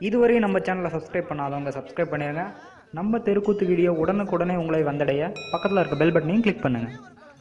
இதுவரையும் நம்ம சேனலை சப்ஸ்கிரைப் பண்ணாதவங்க சப்ஸ்கிரைப் பண்ணிடுங்க நம்ம தெருக்கூத்து வீடியோ உடனுக்குடனே உங்களை வந்தடைய பக்கத்தில் இருக்க பெல் பட்டனையும் கிளிக் பண்ணுங்கள்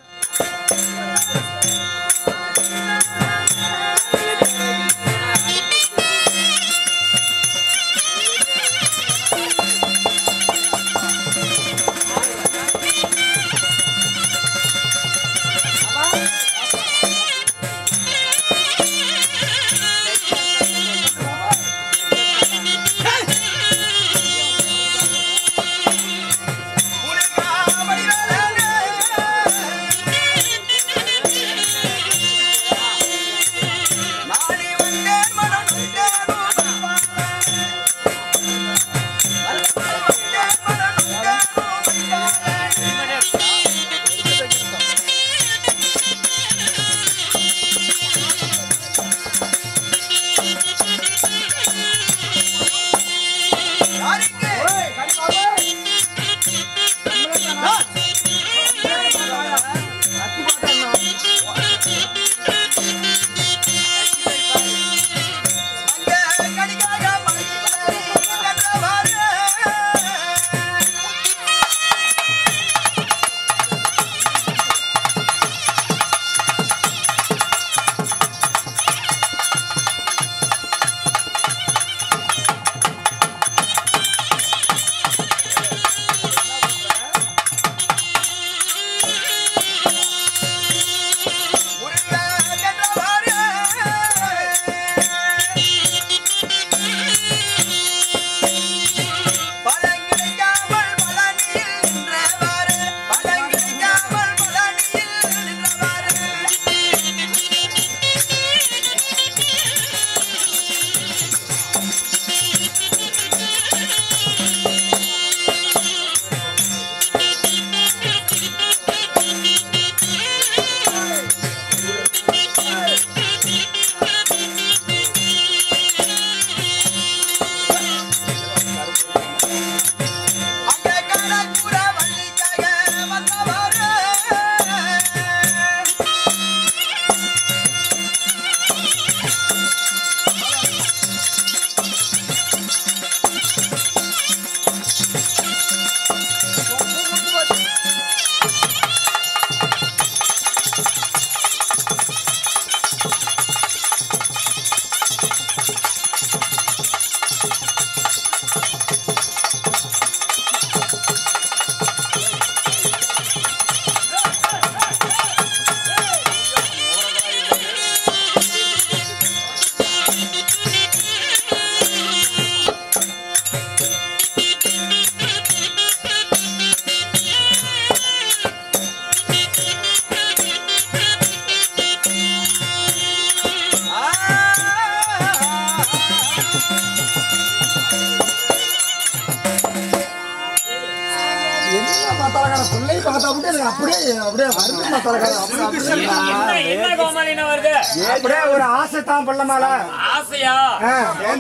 என்ன மத்தாலக்கார பிள்ளை பார்த்தா அப்படியே எனக்கு அப்படியே அப்படியே வருது மத்தாலக்கார அப்படியே அப்படியே என்ன என்ன கோமாளினா வருது அப்படியே ஒரு ஆசை தான் பிள்ளை மேல ஆசையா ஆ.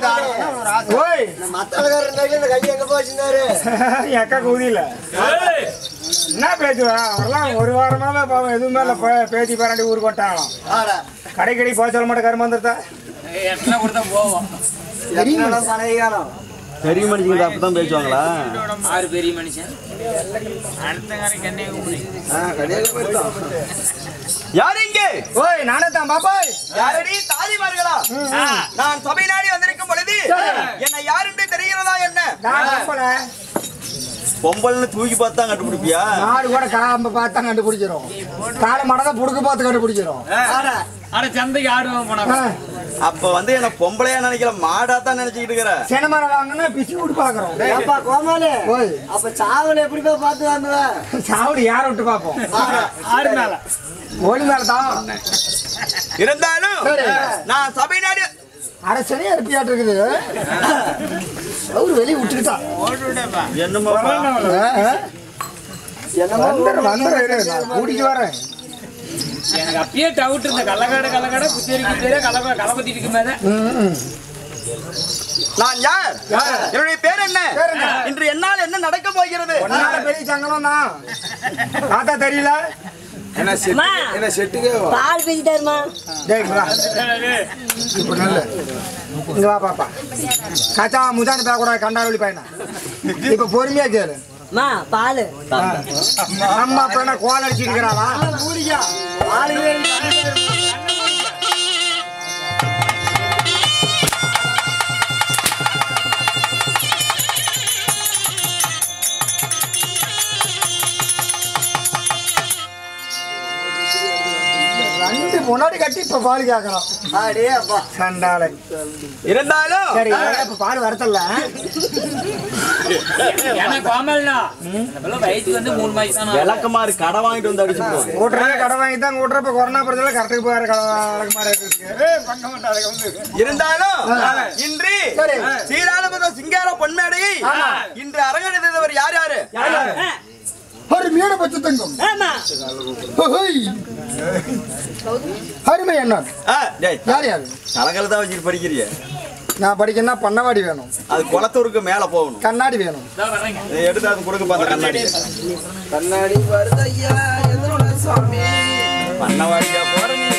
ஓய் என் அக்கா கூதியில ஏய், என்ன பேச்சுவா அவரெல்லாம் ஒரு வாரமாவே பாவம் எதுவுமே இல்லை பே- பேத்தி பேராண்டி ஊருக்கு வட்டாங்களாம் கடை கடை போக சொல்ல மாட்டேன் கருமாந்திரத்தா எட்டனா கொடுத்தா போவோம் பெரிய மனுஷங்க அப்பதான் பேசுவாங்களா ஆறு பெரிய மனுஷன் அடுத்த காரைக்கு என்ன யார் இங்கே ஓய் நானே தான் பாப்பாய் யாரடி தாதிமார்களா நான் சபை நாடி வந்திருக்கும் பொழுது என்ன யார் என்று தெரிகிறதா என்ன நான் பாப்பல பொம்பல்னு தூக்கி பார்த்தா கண்டுபிடிப்பியா நாடு கூட காம்ப பார்த்தா கண்டுபிடிக்கிறோம் காலை மடத்தை புடுக்க பார்த்து கண்டுபிடிக்கிறோம் அட சந்தைக்கு ஆடுவோம் ஆ. போனா அப்ப வந்து என்ன பொம்பளையா நினைக்கல மாடா தான் நினைச்சுக்கிட்டு இருக்கிற சினமரம் வாங்கினா பிச்சு விட்டு பாக்குறோம் ஏப்பா கோமாளி ஓய் அப்ப சாவல் எப்படி போய் பார்த்து வாங்குவேன் சாவடி யார விட்டு பாப்போம் ஆடு மேல ஓடி மேல தான் இருந்தாலும் சரி. நான் சபை நாடி அரசனே இருப்பியாட்டு இருக்குது அவரு வெளியே விட்டுக்கிட்டான் என்னமோ வந்துடுறேன் வந்துடுறேன் இரு, நான் கூட்டிட்டு வரேன் எனக்கு அப்பயே டவுட் இந்த கள்ளக்காடு கள்ளக்காடு புத்தேரி குத்தேரி கலப்ப கலப்பத்தி இருக்கு மேல ம், ம். நான் யார் யார்? என்னுடைய பேர் என்ன பேர் என்ன? இன்று என்னால் என்ன நடக்க போகிறது ஒன்னால பெரிய சங்கடம் தான் பார்த்தா தெரியல என்ன அம்மா. செட்டு என்ன செட்டுக்கே வா. பால் பேசிட்டாருமா டேய் இங்க வா இப்போ நல்ல இங்க வா பாப்பா கச்சா முதானி பேக்க கூட கண்டாரொலி பையனா இப்ப பொறுமையா கேளு அம்மா பால் அம்மா அப்ப என்ன கோல் அடிச்சிட்டு இருக்கிறாளா ரெண்டு முன்னாடி கட்டி இப்ப பால் கேட்கலாம் அடே அப்பா சண்டாலை இருந்தாலும் சரி இப்ப பால் வரத்தல்ல எனக்கு கோமல்னா இந்த பிள்ளை வயசுக்கு வந்து மூணு மாசம் தானே விளக்கமாறு கடை வாங்கிட்டு வந்து அடிச்சு போகுது ஓட்டுறதே கடை வாங்கி தான் ஓட்டுற இப்ப கொரோனா பிரச்சனை கரெக்டுக்கு போகிற கடை மாதிரி இருக்கு பண்ண மாட்டாங்க வந்து இருந்தாலும் இன்று சரி. சீராளபத சிங்கார பொன்மேடையை இன்று அரங்கணித்தவர் யார் யாரு ஒரு மீன பச்சை தங்கம் ஆமா ஹோய். அருமை என்ன ஆ, டேய், யார் யாரு கலகல தான் வச்சுட்டு படிக்கிறீங்க நான் படிக்கணும்னா பண்ணவாடி வேணும் அது குளத்தூருக்கு மேல போகணும் கண்ணாடி வேணும் இதை எடுத்து அது கொடுக்க பார்த்த கண்ணாடி கண்ணாடி வருது ஐயா எதிரோட சாமி பண்ணவாடியா போற நீ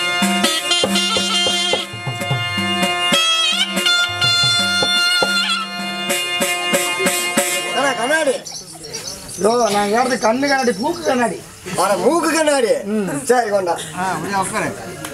ஆனா கண்ணாடி யோ நான் கேட்டது கண்ணு கண்ணாடி பூக்கு கண்ணாடி ஆனா மூக்கு கண்ணாடி சரி கொண்டா ஆ அப்படியே உட்காரு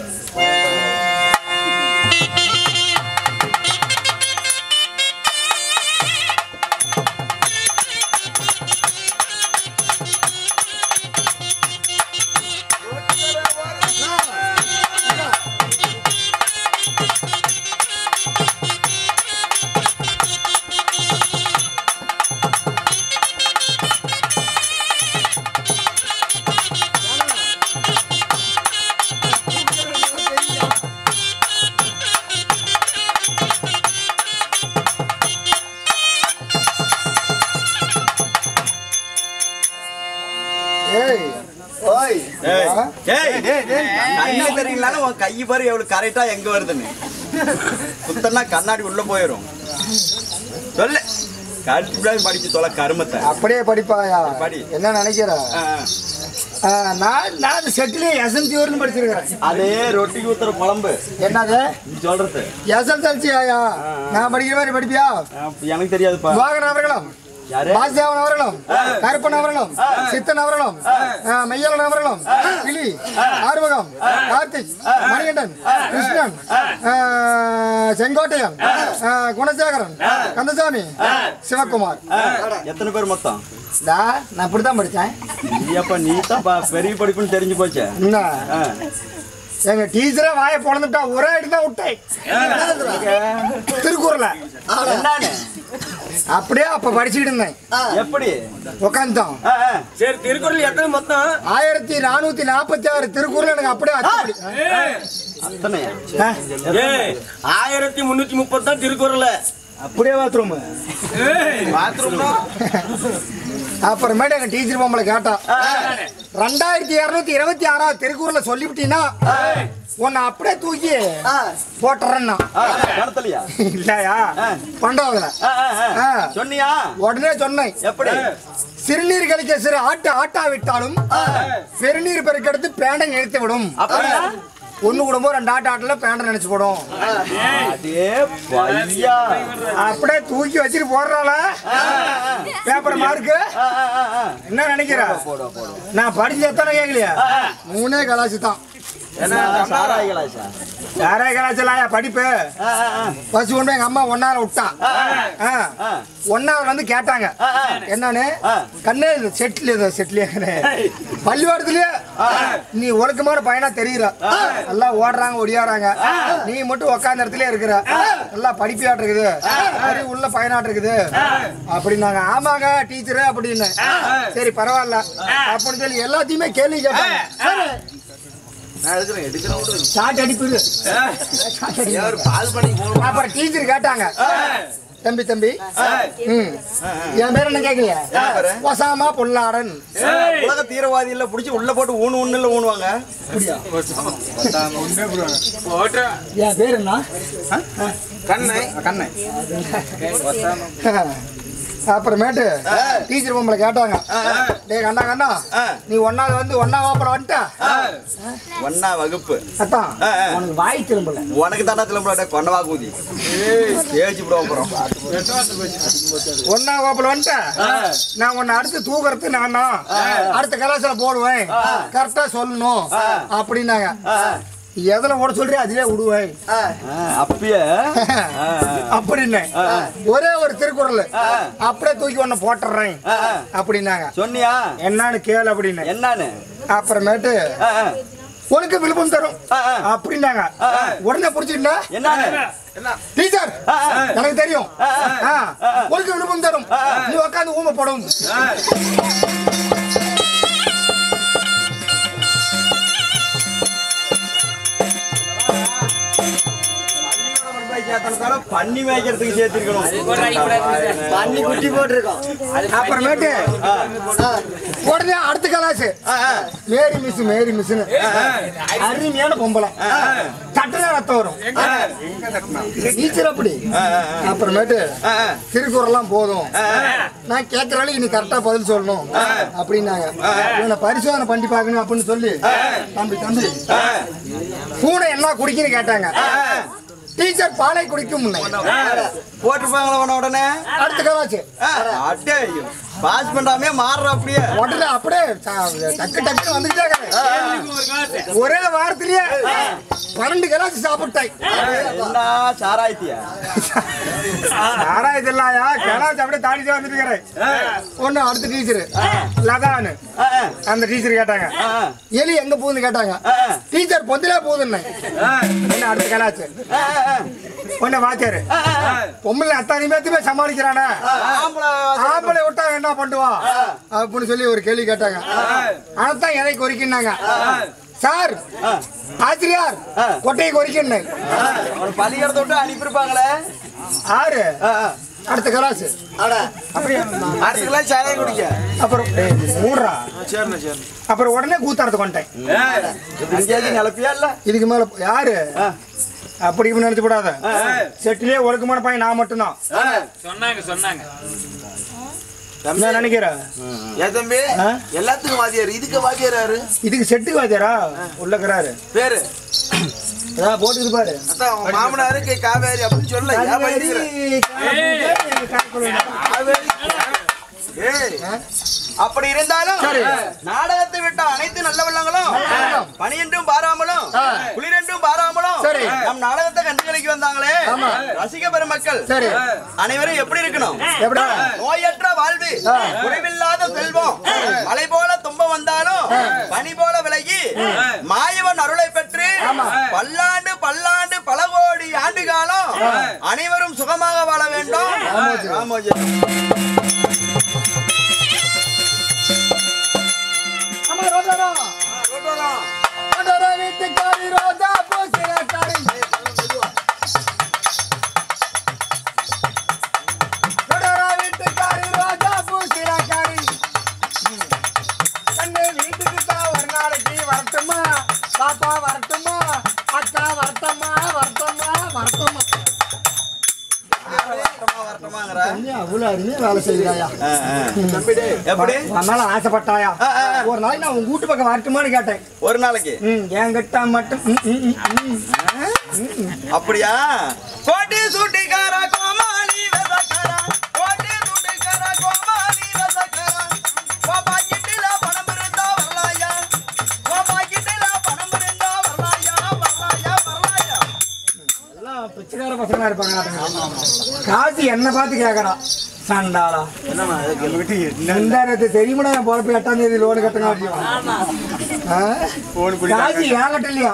ஏய் ஓய் ஏய், ஏய், கண்ணு தெரியலனாலும் உன் கை பாரு எவ்வளவு கரெக்டா எங்க வருதுன்னு குத்தனா கண்ணாடி உள்ள போயிரும் சொல்லு கருத்து படிச்சு தொலை கருமத்தை அப்படியே படிப்பாயா படி. என்ன நினைக்கிற ஆ, ஆ. ஆ, நான் நான் செட்டிலே எஸ்எம்சி வரணும் படிச்சிருக்கிறேன் அதே ரொட்டிக்கு ஊத்துற குழம்பு என்னது நீ சொல்றது எஸ்எல்சி ஆயா நான் படிக்கிற மாதிரி படிப்பியா ஆ, எனக்கு தெரியாதுப்பா வாகன் அவர்களும் யாரு வாசுதேவன் அவர்களும் கருப்பன் அவர்களும் சித்தன் அவர்களும் ஆ, மெய்யலன் அவர்களும் கிளி ஆறுமுகம் கார்த்திக் மணிகண்டன் கிருஷ்ணன் ஆ, செங்கோட்டையன் ஆ, குணசேகரன் கந்தசாமி சிவகுமார் எத்தனை பேர் மொத்தம் டா, நான் இப்படித்தான் படித்தேன் ஐயப்பா நீ தான் பா- பெரிய படிப்புன்னு தெரிஞ்சு போச்சே என்ன ஆ. எங்க டீச்சரே வாயை பொழந்துட்டா ஒரே அடி தான் விட்டேன் திருக்குறள என்னன்னு அப்படியே அப்ப படிச்சுட்டு இருந்தேன் எப்படி உட்காந்தோம் ஆ, ஆ. சரி திருக்குறள் எத்தனை மொத்தம் ஆயிரத்தி நானூத்தி நாற்பத்தி ஆறு திருக்குறள் எனக்கு அப்படியே அச்சுப்படி அத்தனையா ஆ, ஆயிரத்தி முன்னூத்தி முப்பது தான் திருக்குறள் அப்படியே பாத்ரூம் பாத்ரூம்னா அப்புறமேட்டு எங்க டீச்சர் பொம்பளை கேட்டா ரெண்டாயிரத்தி இருநூத்தி இருபத்தி ஆறாவது திருக்குறளை சொல்லிவிட்டீங்கன்னா உன்னை அப்படியே தூக்கி போட்டுறேன்னா கடத்தலையா இல்லையா பண்டாவதுல ஆ, ஆ, ஆ. ஆ. சொன்னியா உடனே சொன்னேன் எப்படி சிறுநீர் கழிக்க சிறு ஆட்டு ஆட்டா விட்டாலும் பெருநீர் பெருக்கெடுத்து பேண்டை நிறுத்தி விடும் அப்படியா ஒண்ணு கூடும்போது ரெண்டு ஆட்டு ஆட்டுல பேண்டை நினைச்சு போடும் அதே பையா அப்படியே தூக்கி வச்சுட்டு போடுறாள பேப்பர் மார்க்கு ஆ, ஆ, ஆ, ஆ. என்ன நினைக்கிற நான் படிச்சு எத்தனை கேட்கலையா மூணே கலாச்சு தான் என்ன சாராய கலாச்சா யாரே கலாச்சலாயா படிப்பு ஆ, ஆ, ஆ. பஸ் கொண்டு போய் எங்க அம்மா ஒன்னால விட்டா ஆ. ஆ. ஒன்னாவது வந்து கேட்டாங்க ஆ, ஆ. என்னன்னு ஆ. கண்ணே இது செட்டில் இது செட்டிலே பள்ளிவாடத்துலயே நீ ஒழுக்கமான பையனா தெரியுற நல்லா ஓடுறாங்க ஒடியாடுறாங்க நீ மட்டும் உட்காந்த இடத்துல இருக்கிற நல்லா படிப்பியாட்டு இருக்குது சரி உள்ள பயனாட்டு இருக்குது அப்படின்னாங்க ஆமாங்க டீச்சரு அப்படின்னு சரி பரவாயில்ல அப்படின்னு சொல்லி எல்லாத்தையுமே கேள்வி கேட்டாங்க சரி, நான் எடுக்கிறேன் எடுக்கிறேன் விடு. சாட் அடிப்புது ஏன் ஒரு பால் பண்ணி போகணும் அப்புறம் டீச்சர் கேட்டாங்க தம்பி தம்பி ம். என் பேர் என்ன கேக்குறீங்க பேரு? ஒசாமா பொல்லாடன் உலக தீவிரவாதி இல்ல புடிச்சு உள்ள போட்டு ஊனு ஒண்ணு இல்ல ஊனுவாங்க என் பேர் என்ன கண்ணை கண்ணை அப்புறமேட்டு டீச்சர் பொம்பளை கேட்டாங்க டேய் கண்டா கண்டா ஆ. நீ ஒன்னாவது வந்து ஒன்னா வாப்பல வந்துட்ட ஒன்னா வகுப்பு அத்தான் ஆ, ஆ. உனக்கு வாய் திரும்பல உனக்கு தாண்டா திரும்ப கொண்டவா கூதி ஏஜி விட அப்புறம் ஒன்னா வாப்பல வந்துட்ட நான் உன்னை அடுத்து தூக்குறது நான் தான் அடுத்த கலாசில போடுவேன் கரெக்டா சொல்லணும் அப்படின்னாங்க எதுல ஓட சொல்றியா அதிலே விடுவேன் அப்பயே அப்படின்னு ஒரே ஒரு திருக்குறள் அப்படியே தூக்கி ஒன்னு போட்டுறேன் அப்படின்னாங்க சொன்னியா என்னன்னு கேளு அப்படின்னு என்னன்னு அப்புறமேட்டு ஆ, ஆ. உனக்கு விழுப்பம் தரும் ஆ, ஆ. அப்படின்னாங்க உடனே புடிச்சுட்டா என்னன்னு டீச்சர் எனக்கு தெரியும் ஆ, உனக்கு விழுப்பம் தரும் நீ உட்காந்து ஊமை போடும் பண்ணி மேய்க்கிறதுக்கு சேர்த்திருக்கணும் பண்ணி குட்டி போட்டிருக்கோம் அப்புறமேட்டு உடனே அடுத்த கலாசு மேரி மிஸ் மேரி மிஸ் அருமையான பொம்பளை சட்டன ரத்தம் வரும் டீச்சர் அப்படி அப்புறமேட்டு திருக்குறள்லாம் போதும் நான் கேட்கற வேலைக்கு நீ கரெக்டா பதில் சொல்லணும் அப்படின்னாங்க இவனை பரிசோதனை பண்ணி பார்க்கணும் அப்படின்னு சொல்லி தம்பி தம்பி பூனை என்ன குடிக்குன்னு கேட்டாங்க டீச்சர் பாலை குடிக்கும் முன்னை போட்டுருப்பாங்களா உன உடனே அடுத்த கலாச்சு அட்டே பாஸ் பண்ணாமே மாறுற அப்படியே உடனே அப்படியே ச- டக்கு டக்குன்னு வந்துட்டே இருக்காங்க. ஒரே வாரத்திலேயே பன்னெண்டு கிளாஸ் சாப்பிட்டாய் என்ன சாராயத்தியா ஆராய்ச்சி இல்லாயா கிளாஸ் அப்படியே தாண்டிட்டு வந்துட்டு இருக்கிறேன் ஒண்ணு அடுத்த டீச்சர் லதான்னு அந்த டீச்சர் கேட்டாங்க எலி எங்க போகுதுன்னு கேட்டாங்க டீச்சர் பொந்திலே போகுதுன்னு என்ன அடுத்த கிளாஸ் ஒண்ணு வாத்தியாரு பொம்பளை அத்தானி பேத்துமே சமாளிக்கிறானே ஆம்பளை விட்டா என்ன பண்ணுவான் அப்படின்னு சொல்லி ஒரு கேள்வி கேட்டாங்க அதான் எதை குறிக்கினாங்க சார் ஆசிரியார் கொட்டையை குறிக்கணும் அவன் பள்ளிக்கூடத்தை விட்டு அனுப்பியிருப்பாங்களே ஆறு அடுத்த கிளாஸ் அடுத்துக்கெல்லாம் சாராயம் குடிக்க அப்புறம் ஏய், மூடுறா சரிண்ணா சரி அப்புறம் உடனே கூத்தாரத்துக்கு வந்துட்டேன் எங்கேயாவது நிலப்பியா இல்ல இதுக்கு மேல யாரு அப்படி இப்படி நினைச்சு கூடாத செட்டிலே ஒழுக்கமான பையன் நான் மட்டும்தான் சொன்னாங்க சொன்னாங்க என்ன நினைக்கிற ஏன் தம்பி ஆ? எல்லாத்துக்கும் வாத்தியார் இதுக்கு வாத்தியார் யாரு இதுக்கு செட்டு வாத்தியாரா உள்ளக்கிறாரு பேரு அதான் போட்டுக்கிட்டு பாரு அதான் உன் மாமனாரு கே காவேரி அப்படின்னு சொல்ல ஏன் இருக்கிற காவேரி ஏய் அப்படி இருந்தாலும் சரி. நாடகத்தை விட்ட அனைத்து நல்ல வல்லங்களும் பனியென்றும் பாராமலும் குளிரென்றும் பாராமலும் சரி. நம் நாடகத்தை கண்டுகளிக்க வந்தாங்களே ஆமா. ரசிக பெருமக்கள் சரி அனைவரும் எப்படி இருக்கணும் எப்படா நோயற்ற வாழ்வு குறைவில்லாத செல்வம் மலை போல துன்பம் வந்தாலும் பனி போல விலகி மாயவன் அருளை பெற்று பல்லாண்டு பல்லாண்டு பல கோடி ஆண்டு காலம் அனைவரும் சுகமாக வாழ வேண்டும் ராமோஜி அம்மா ரோஜாடா ரோஜாடா வீட்டுக்காரி ரோஜா பூசினக்காரி ரோஜாடா வீட்டுக்காரி ரோஜா பூசினக்காரி கண்ணு வீட்டுக்கு தான் ஒரு நாளைக்கு வரட்டுமா பாப்பா வரட்டுமா அக்கா வரட்டுமா வரட்டுமா வரட்டுமா வரட்டுமா, வரட்டுமாங்கிற? அவ்வளோ அருமையா வேலை செய்கிறாயா ஆ, ஆ. எப்படி அதனால ஆசைப்பட்டாயா ஆ, ஆ, ஆ. ஒரு நாளைக்கு நான் உங்க வீட்டு பக்கம் வரட்டுமான்னு கேட்டேன் ஒரு நாளைக்கு ம் என்கிட்ட மட்டும் ம், ம், ம், ம். அப்படியா கோட்டி சூட்டிக்கார கோமாளி வெதக்கார கோட்டி சூட்டிக்கார கோமாளி வெதக்கார ஓ பாக்கெட்டில பணம் இருந்தா வரலாயா ஓ பாக்கெட்டில பணம் இருந்தா வரலாயா வரலாயா வரலாயா எல்லாம் பிச்சைக்கார பசங்களா இருப்பாங்க காசு என்ன பார்த்து கேட்கறான் சண்டாளா ரெண்டாயிரத்து தெரியுமா என் பொழப்பு எட்டாம் தேதி லோடு கட்டணும் அப்படியும் ஆ? காசு ஏன் கட்டலையா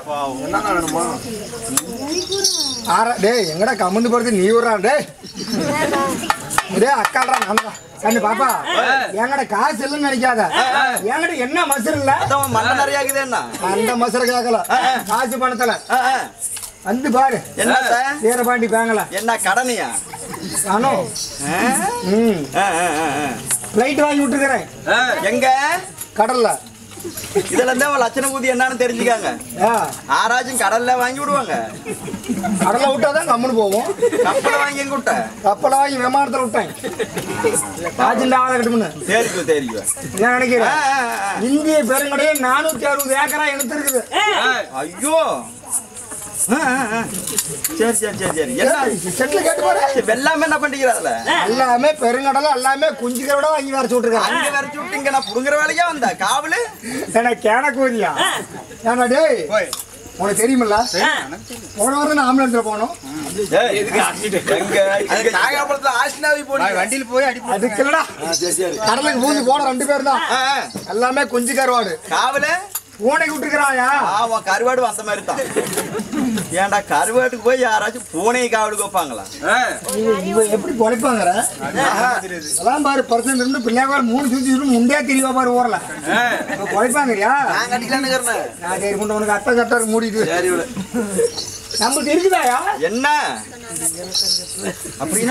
ஆறா டேய் எங்கடா கமுந்து போறது நீ விடுறான் டேய் டேய் அக்காடா நான் தான் கண்ணு பாப்பா எங்கட காசு இல்லைன்னு நினைக்காத என்கிட்ட என்ன மசர் இல்ல அதான் மண்ண நிறைய இருக்குது என்ன அந்த மசர கேட்கல காசு பணத்துல ஆ, ஆ. வந்து பாரு என்ன சார் வீரபாண்டி பேங்கல என்ன கடனையா நானோ ஆ? ம் ஆ, ஆ, ஆ, ஆ. ஃப்ளைட் வாங்கி விட்டுருக்கிறேன் எங்க கடல்ல இதுல இருந்தே அவன் லட்சண பூதி என்னன்னு தெரிஞ்சுக்காங்க ஆ, ஆராய்ச்சும் கடல்ல வாங்கி விடுவாங்க கடலை விட்டாதான் கம்முன்னு போவோம் கப்பலை வாங்கி எங்க விட்ட கப்பலை வாங்கி விமானத்தில் விட்டேன் ராஜிண்டா ஆளை கட்டுமுன்னு தெரியும் தெரியும் என்ன ஆ, நினைக்கிறேன் ஆ, ஆ. இந்திய பெருங்கடையே நானூத்தி அறுபது ஏக்கரா எடுத்து இருக்குது ஐயோ ஆ, ஆ, ஆ. சரி சரி சரி சரி என்ன செட்டில் கேட்டு பாரு சரி, வெள்ளாம என்ன பண்றீங்க அதுல எல்லாமே பெருங்கடல எல்லாமே குஞ்சுகளோட வாங்கி வர சொல்லிருக்காங்க அங்க வரைச்சு விட்டீங்க நான் புடுங்குற வேலைக்கே வந்த காவலு ஏன்னா கேனக்கூரியா ஏன்னா டேய் உனக்கு தெரியுமில்ல போன வாரம் நான் ஆம்புலன்ஸ்ல போனோம் ஏய், எங்க அது நாகப்பழத்துல ஆசினாவி போனீங்க வண்டியில் போய் அடி அதுக்கு இல்லடா கடலுக்கு பூந்து போன ரெண்டு பேர் தான் ஆ, ஆ. எல்லாமே குஞ்சு கருவாடு காவலு பூனைக்கு விட்டுருக்கிறாயா ஆமா கருவாடு வந்த மாதிரி தான் ஏன்டா கருவாட்டுக்கு போய் யாராச்சும் பூனையை காவலுக்கு வைப்பாங்களா இவன் எப்படி பொழைப்பாங்கிற அதெல்லாம் பாரு பர்சன்ட் இருந்து பிள்ளையார் மூணு சுத்தி சுத்தி முண்டே திரிவா பாரு ஊரல இவன் பொழைப்பாங்கறியா நான் கட்டிக்கலான்னு இருக்கிறேன் நான் சரி கொண்டு உனக்கு அத்தை கட்டாரு மூடிட்டு சரி விடு நம்மளுக்கு இருக்குதாயா என்ன அப்படின்னா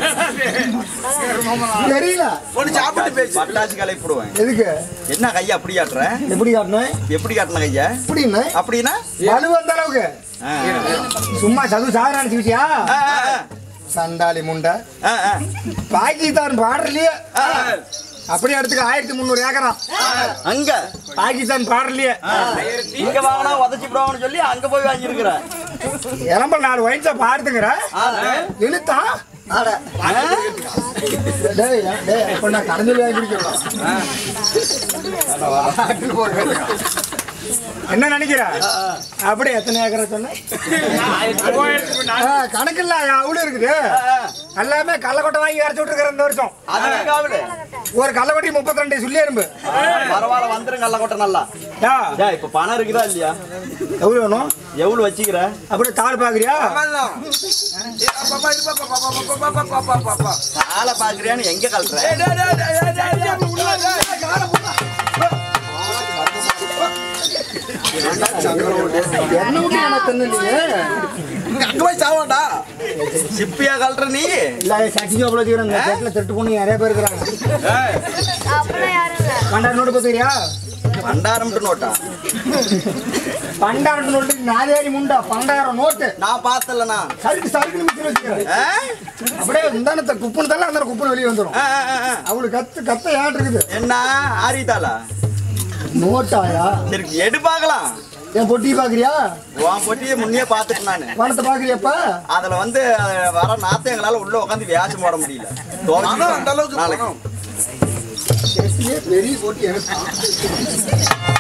தெரியல ஒன்று சாப்பிட்டு பேச்சு பட்டாசு கலைப்பிடுவேன் எதுக்கு என்ன கையா அப்படி காட்டுற எப்படி காட்டணும் எப்படி காட்டின கையா எப்படின்னு அப்படின்னா வலு வந்த அளவுக்கு ஆ, சும்மா சது சாதனை நினைச்சுக்கிட்டியா ஆ, ஆ, சண்டாளி முண்டை ஆ, ஆ. பாகிஸ்தான் பார்டர்லயே ஆ, அப்படியே இடத்துக்கு ஆயிரத்தி முந்நூறு ஏக்கரா அங்க பாகிஸ்தான் பார்டர்லயே இங்க வாங்கினா உதச்சி விடுவாங்கன்னு சொல்லி அங்க போய் வாங்கியிருக்கிறேன் இளம்பல் நாலு வயசா பாருத்துங்கிற இழுத்தா டேய் டேய் இப்ப நான் கடந்து வாங்கி குடிக்கிறோம் என்ன நினைக்கிற அப்படி எத்தனை ஏக்கரா சொன்ன கணக்கு இல்ல அவ்வளவு இருக்குது எல்லாமே கள்ளக்கொட்டை வாங்கி அரைச்சு விட்டுருக்கிற இந்த வருஷம் அது காவலு ஒரு கள்ளக்கொட்டி முப்பத்தி ரெண்டு சொல்லி எறும்பு பரவாயில்ல வந்துரும் கல்ல கொட்டை நல்லா யா, ஏய், இப்ப பணம் இருக்குதா இல்லையா எவ்வளவு வேணும் எவ்வளவு வச்சுக்கிற அப்படியே தாள் பாக்குறியா ஆமாம். ஏ, பாப்பா, இரு, பாப்பா, பாப்பா, பாப்பா, பாப்பா, பாப்பா, பாப்பா. ஆளை பாக்குறியான்னு எங்க கல்ற ஏய், டேய், டேய், டேய், டேய், டேய், டேய், அப்படி உள்ள வா, டேய், காலை போடா. என்ன விட்டு எனக்கு தெரியலையே இங்க அங்க போய் சாவாண்டா சிப்பியா கல்ற நீ இல்ல சட்டி ஜோப்ல வச்சுக்கிறேன் இந்த செட்டில் திருட்டு பொண்ணு நிறைய பேர் இருக்கிறாங்க அப்புறம் யாரும் இல்ல பண்டாயிரம் நோட்டு பார்த்துக்கிறியா பண்டாரம் நோட்டா பண்டாயிரம் நோட்டு நாலேரி முண்டா பண்டாயிரம் நோட்டு நான் பார்த்தலண்ணா சருக்கு சருக்கு மிச்சம் வச்சுக்கிறேன் அப்படியே முந்தானத்தை குப்புன்னு தள்ள அந்த குப்புன்னு வெளியே வந்துடும் அவளுக்கு கத்து கத்த ஏன் இருக்குது என்ன ஆரிதாளா நோட்டாயா சரி எடு பார்க்கலாம் என் பொட்டி பாக்குறியா உன் பொட்டியை முன்னே பார்த்துட்டு நானு பணத்தை பாக்குறியாப்பா அதுல வந்து அஹ், வர நாத்த எங்களால உள்ள உட்காந்து வியாசம் போட முடியல துவைச்சு பணம் அந்த அளவுக்கு நாளைக்கு. பணம். செட்டிலே பெரிய போட்டி எனக்கு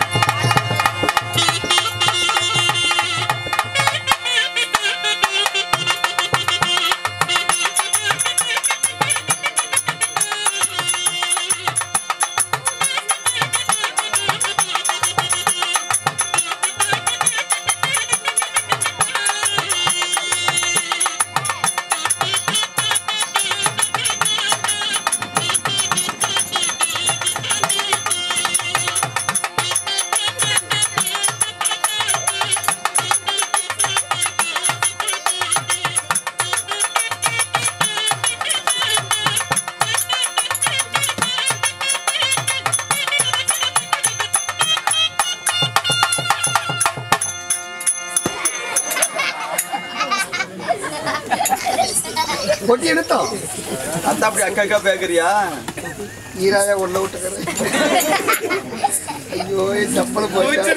பொட்டி எடுத்தோம் அத்தை அப்படி அக்கா அக்கா பேக்குறியா ஈராயா உள்ள விட்டுக்கிறேன் ஐயோ என் செப்பல் போயிட்டு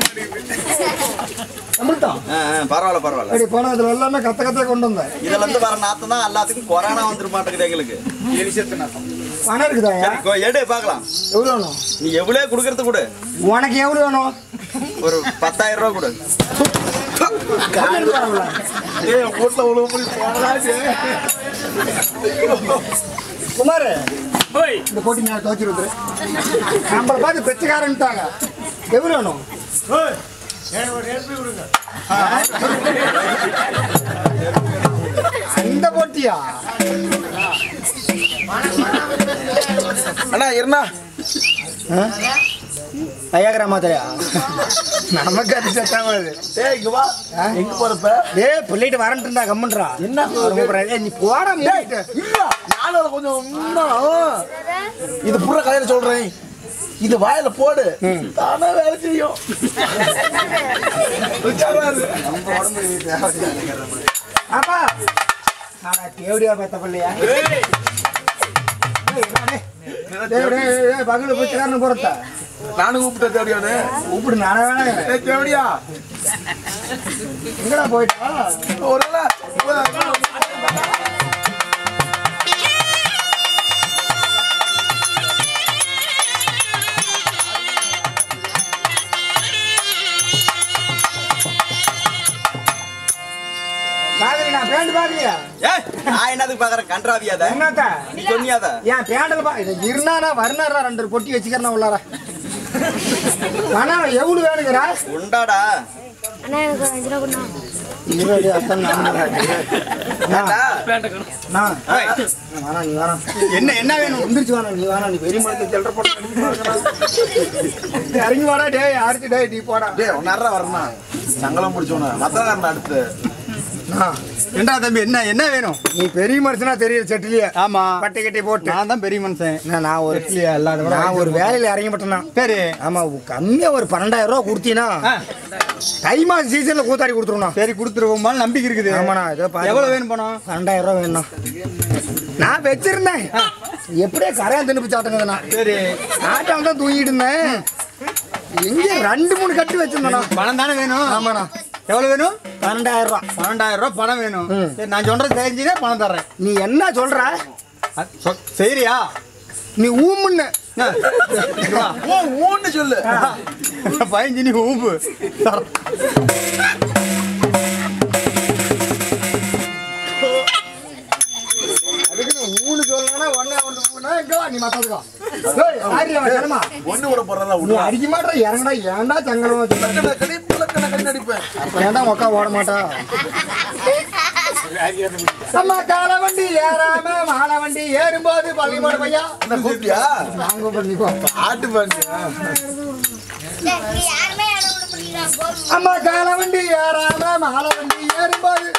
நம்மள்தான் ஆ, ஆ, பரவாயில்ல பரவாயில்ல அப்படி போன அதுல எல்லாமே கத்த கத்த கொண்டு வந்தேன் இதுல இருந்து வர நாத்தம் தான் எல்லாத்துக்கும் கொரோனா வந்துட மாட்டேங்குது எங்களுக்கு பணம் இருக்குதாயா சரி, கோ, எடு பார்க்கலாம் எவ்வளவு வேணும் நீ எவ்வளவு கொடுக்கறது கொடு உனக்கு எவ்வளவு வேணும் ஒரு பத்தாயிரம் ரூபா கொடு காலையில பரவாயில்ல. ஏய், வீட்டுல உழவு போய் போனதா குமார் இந்த போட்டி நான் துவச்சி விட்டுரு நம்மளை பார்த்து பெச்சுக்காரன்ட்டாங்க எவ்வளவு வேணும் இந்த போட்டியா அண்ணா இருந்தா ஐயாக்கிற மாதிரியா நமக்கு அது செட் ஆகாது ஏய் இங்க வா எங்க போறப்ப ஏய் பிள்ளைட்டு வரன்ட்டு இருந்தா கம்மன்றா என்ன நீ போட மூடிட்டு இல்ல நானும் கொஞ்சம் இன்னும் இது புற கதையில சொல்றேன் இது வாயில போடு தானா வேலை செய்யும் உச்சாரா இரு. நம்ம உடம்பு தேவை. ஆமா ஆனா தேவடியா பெத்த பிள்ளையா ஏய், பகல போச்சுக்காரனு பொறுத்தா நானும் கூப்பிட்ட தேவடியானு கூப்பிடு நானே வேணா ஏய் தேவடியா எங்கடா போயிட்டா ஒரு வேளை பாக்குறீ நான் பேண்ட் பாக்குறியா ஏய், நான் என்னதுக்கு பாக்குறேன் கன்றாவியாத என்னத்த நீ சொன்னியாத ஏன் பேண்டில் பா இது இருந்தானா வரணாரா ரெண்டு பொட்டி வச்சுக்கிறேன் உள்ளார பணம் எவ்வளவு வேணுங்கிறா உண்டாடா அண்ணா எனக்கு ஒரு அஞ்சு ரூபா கொடுண்ணா. இருபது அத்தனை ஏண்டா? நான் ஏய், வேணாம் நீ வேணாம் என்ன என்ன வேணும் எந்திரிச்சு வேணாம் நீ வேணாம் நீ பெரிய மனத்தை செல்ற போட இறங்கி வாடா டேய் அடிச்சு டேய் நீ போடா டேய் ஒன்னாரா வரணும் சங்கலம் முடிச்சோன்னு மத்தவங்க அடுத்து நான், ஏண்டா தம்பி என்ன என்ன வேணும் நீ பெரிய மனுஷனா தெரியல செட்டிலேயே ஆமா பட்டை கட்டி போட்டு நான் தான் பெரிய மனுஷன் நான் நான் ஒரு நான் ஒரு வேலையில இறங்கி பட்டேன்னா சரி ஆமா கம்மியா ஒரு பன்னெண்டாயிரம் ரூபா கொடுத்தீங்கன்னா தை மாசம் சீசன்ல கூத்தாடி கொடுத்துருவோம் சரி கொடுத்துருவோமா நம்பிக்கை இருக்குது ஆமாண்ணா ஏதோ பாரு. எவ்வளவு வேணும் பணம் பன்னெண்டாயிரம் ரூபா வேணும் நான் வச்சிருந்தேன் எப்படியே கரையா தின்னு சாட்டுங்கண்ணா சரி ஆட்டம் தான் தூங்கிட்டு இருந்தேன் எங்க ரெண்டு மூணு கட்டி வச்சிருந்தேண்ணா பணம் தானே வேணும் ஆமாண்ணா எவ்வளவு வேணும் பன்னெண்டாயிரம் ரூபா பன்னெண்டாயிரம் ரூபாய் பணம் வேணும் ம். சரி நான் சொல்றது தெரிஞ்சுனே பணம் தர்றேன் நீ என்ன சொல்ற அ- சொ- சரியா நீ ஊமுன்னு ஆ. இங்க வா. ஓ ஊன்னு சொல்லு பதினஞ்சு நீ ஊப்பு தர்றேன். அதுக்கு நீ மூணு சொல்லணும்னா ஒன்னே ஒன்று மூணு எங்க வா நீ மத்ததுக்கா ஏய் ஆரியா வரமா ஒண்ணு விட போறதா நீ அடிக்க மாட்டா இறங்கடா ஏன்டா சங்கடம் வச்சு கடிப்புல கண்ணி அடிப்பேன் ஏன்டா உக்கா ஓட மாட்டா அம்மா கால வண்டி ஏறாம மாலை வண்டி ஏறும்போது பள்ளிமோட பையா என்ன கூப்பிட்டியா நாங்க பண்ணிக்கோ ஆட்டு பாட்டு டேய், இங்க யாருமே இடம் விட முடியல. போதும். அம்மா கால வண்டி ஏறாம மாலை வண்டி ஏறும்போது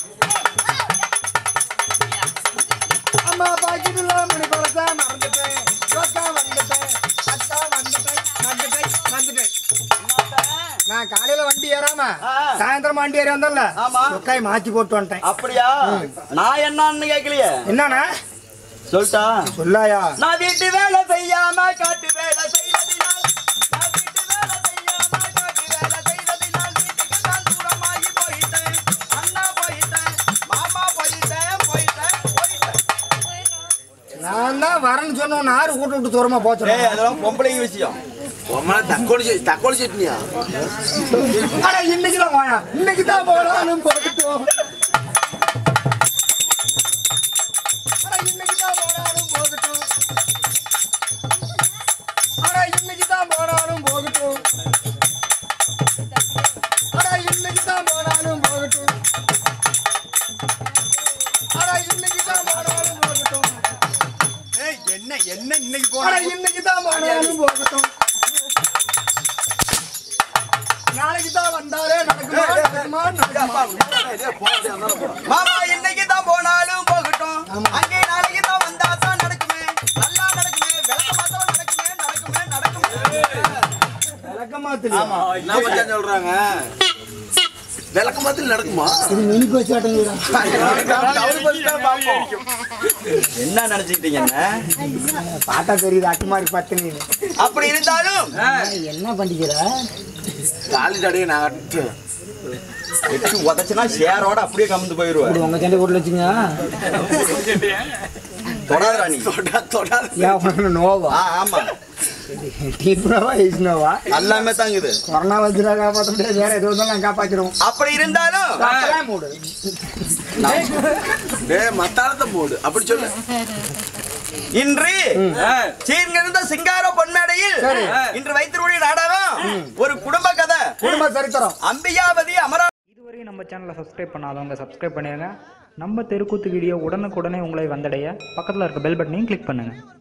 அம்மா பாக்கிட்டுல மணி குறைச்சா மறந்துட்டேன் அக்கா வந்துட்டேன் அக்கா வந்துட்டேன் வந்துட்டேன் வந்துட்டேன் நான் காலையில வண்டி ஏறாம சாயந்தரம் வண்டி ஏறி வந்தேன்ல ஆமா. சொக்காய் மாத்தி போட்டு வந்துட்டேன் அப்படியா நான் என்னன்னு கேட்கலையே என்னண்ணா சொல்லிட்டா சொல்லாயா நான் வீட்டு வேலை செய்யாம காட்டு வேலை செய்வதினால் நான் வீட்டு வேலை செய்யாம காட்டு வேலை செய்வதினால் வீட்டுக்கு நான் தூரமாகி போயிட்டேன் அண்ணா போயிட்டேன் மாமா போயிட்டேன் போயிட்டேன் போயிட்டேன் நான் தான் வரேன்னு சொன்னோம் ஆறு கூட்டு விட்டு தூரமா ஏய் போச்சு அதெல்லாம் பொம்பளைங்க விஷயம் தக்கோலி சட்னி தக்கோலி சட்னியா ஆனா இன்னைக்கு தான் வாயா இன்னைக்கு தான் போனாலும் போகட்டும் ஆனா இன்னைக்கு தான் போனாலும் போகட்டும் ஆனா இன்னைக்கு தான் போனாலும் போகட்டும் ஆனா இன்னைக்கு தான் போனாலும் போகட்டும் ஆனா இன்னைக்கு தான் போனாலும் போகட்டும் ஏய், என்ன என்ன இன்னைக்கு ஆனா போன இன்னைக்கு தான் போனாலும் போகட்டும் நாளைக்கு தான் வந்தாலே நடக்குமா நடக்குமா நடக்குமா மாமா இன்னைக்கு தான் போனாலும் போகட்டும் அங்கே நாளைக்கு தான் வந்தா தான் நடக்குமே நல்லா நடக்குமே விளக்க மாத்தம் நடக்குமே நடக்குமே நடக்குமே விளக்கமா தெரியும் என்ன மச்சான் சொல்றாங்க விளக்க மாதிரி நடக்குமா இது மினி கோச்சு ஆட்டங்களா அவரு பத்தி தான் பார்ப்போம் என்ன நினைச்சுக்கிட்டீங்க என்ன பாட்டா தெரியுது அட்டு மாதிரி பத்து நீ அப்படி இருந்தாலும் என்ன பண்ணிக்கிற தாலி தடையை நான் கட்டு எட்டு உதச்சுனா சேரோட அப்படியே கமந்து போயிருவேன் உங்க சண்டை போட்டு வச்சுங்க தொடாதரா நீ தொட்டா தொடாது ஏன் உனக்கு நோவா ஆ ஆமா டீப்னவா ஈஸ்னவா எல்லாமே தாங்குது கொரோனா வந்துடா காப்பாற்ற முடியாது வேற எதுவும் இருந்தாலும் நான் காப்பாற்றிடுவோம் அப்படி இருந்தாலும் அப்பதான் மூடு டேய் மத்தாளத்தை போடு அப்படி சொல்லு இன்று சீர்கிருந்த சிங்கார பொன்மேடையில் இன்று வைத்திருக்கூடிய நாடகம் ஒரு குடும்ப கதை குடும்ப சரித்திரம் அம்பிகாபதி அமரா இதுவரையும் நம்ம சேனலை சப்ஸ்கிரைப் பண்ணாதவங்க சப்ஸ்கிரைப் பண்ணிடுங்க நம்ம தெருக்கூத்து வீடியோ உடனுக்குடனே உங்களை வந்தடைய பக்கத்தில் இருக்க பெல் பட்டனையும் கிளிக் பண்ணுங்கள்